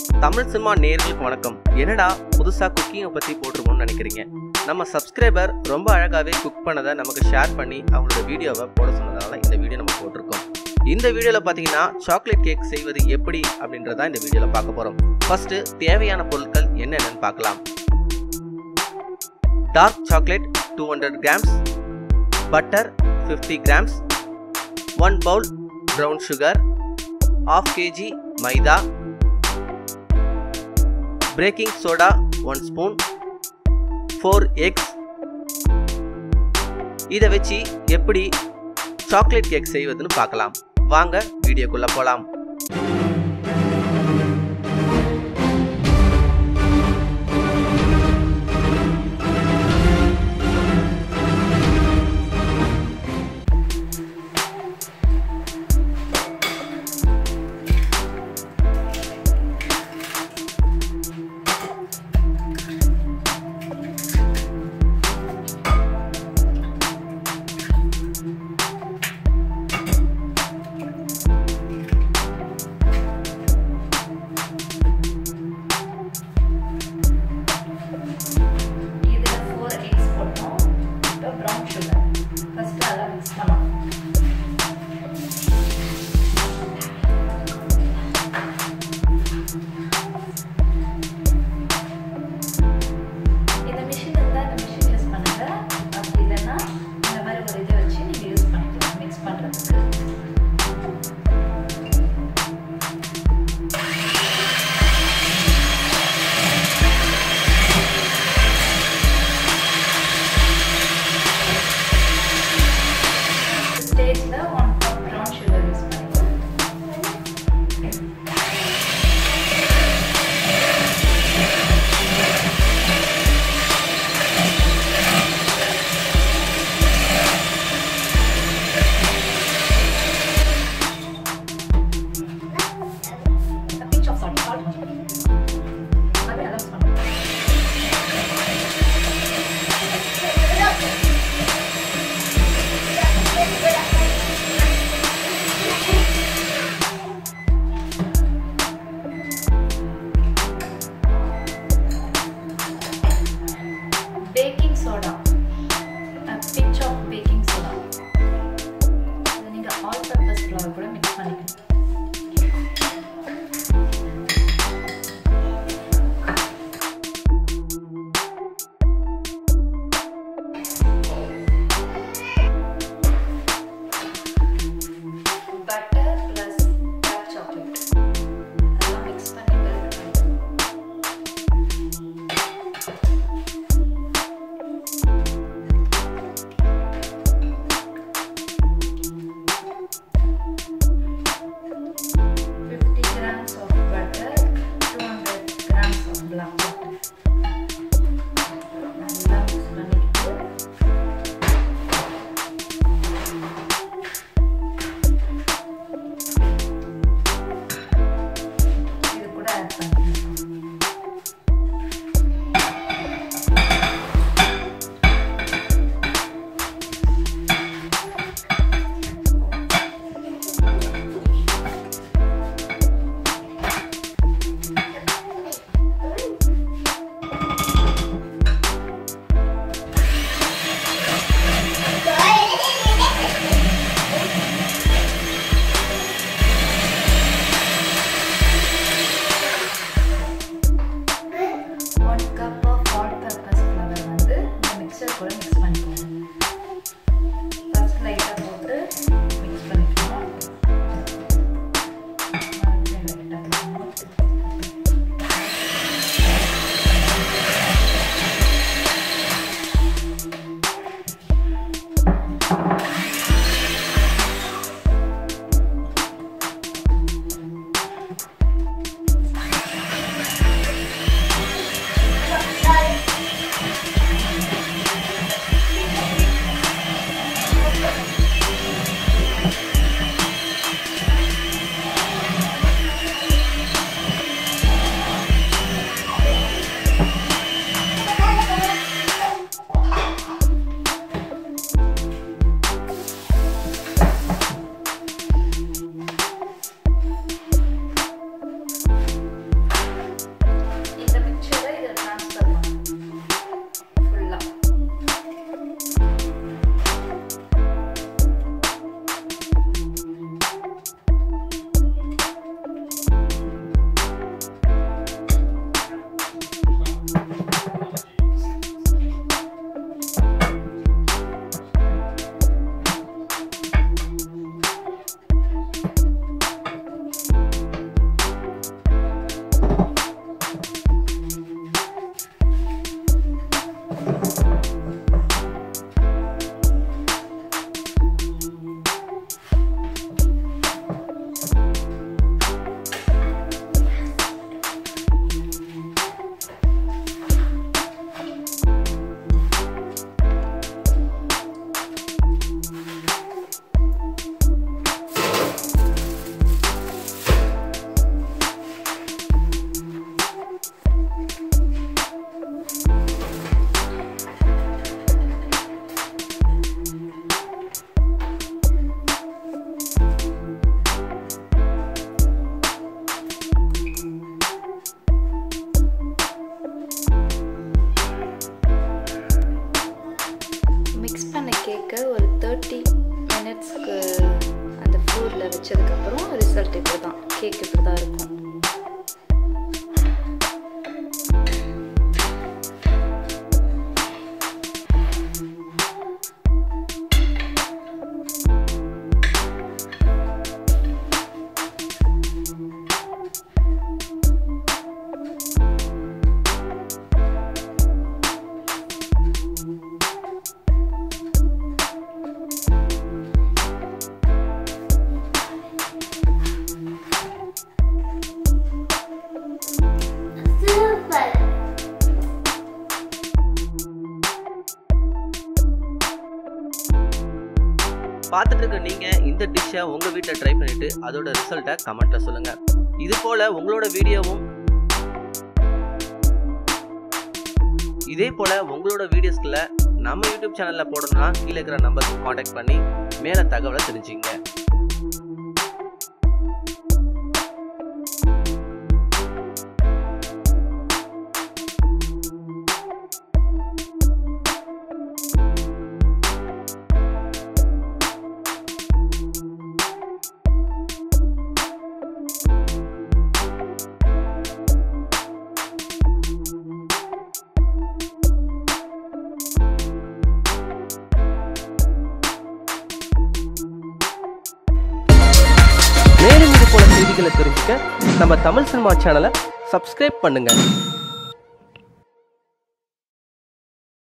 Tamil cinema நேர்களுக்கு வணக்கம் என்னடா புதுசா குக்கிங்கை பத்தி போட்டிருக்கோம்னு நினைக்கிறீங்க நம்ம சப்ஸ்கிரைபர் ரொம்ப அழகாவே குக் பண்ணதை நமக்கு ஷேர் பண்ணி அவங்களோட வீடியோவை போட சொன்னதால இந்த வீடியோ நம்ம போட்டிருக்கோம் இந்த வீடியோல பாத்தீங்கன்னா சாக்லேட் கேக் செய்வது எப்படி அப்படின்றத இந்த வீடியோல பார்க்க போறோம் ஃபர்ஸ்ட் தேவையான பொருட்கள் என்னென்னு பார்க்கலாம் dark chocolate two hundred grams butter fifty grams one bowl brown sugar half KG maida baking soda one spoon four eggs இதை வச்சு எப்படி சாக்லேட் கேக் செய்வதுன்னு பார்க்கலாம் வாங்க வீடியோக்குள்ள போலாம் பார்த்துட்டு இருக்க நீங்கள் இந்த டிஷ்ஷை உங்கள் வீட்டில் ட்ரை பண்ணிவிட்டு அதோட ரிசல்ட்டை கமெண்ட்டில் சொல்லுங்கள் இது போல் உங்களோட வீடியோவும் இதே போல் உங்களோட வீடியோஸ்களை நம்ம யூடியூப் சேனலில் போடணும்னா கீழே இருக்கிற நம்பருக்கு காண்டாக்ட் பண்ணி மேலே தகவலை தெரிஞ்சுங்க மேலும் இது போல செய்திகளை தெரிஞ்சுக்க நம்ம தமிழ் சினிமா சேனலை சப்ஸ்கிரைப் பண்ணுங்க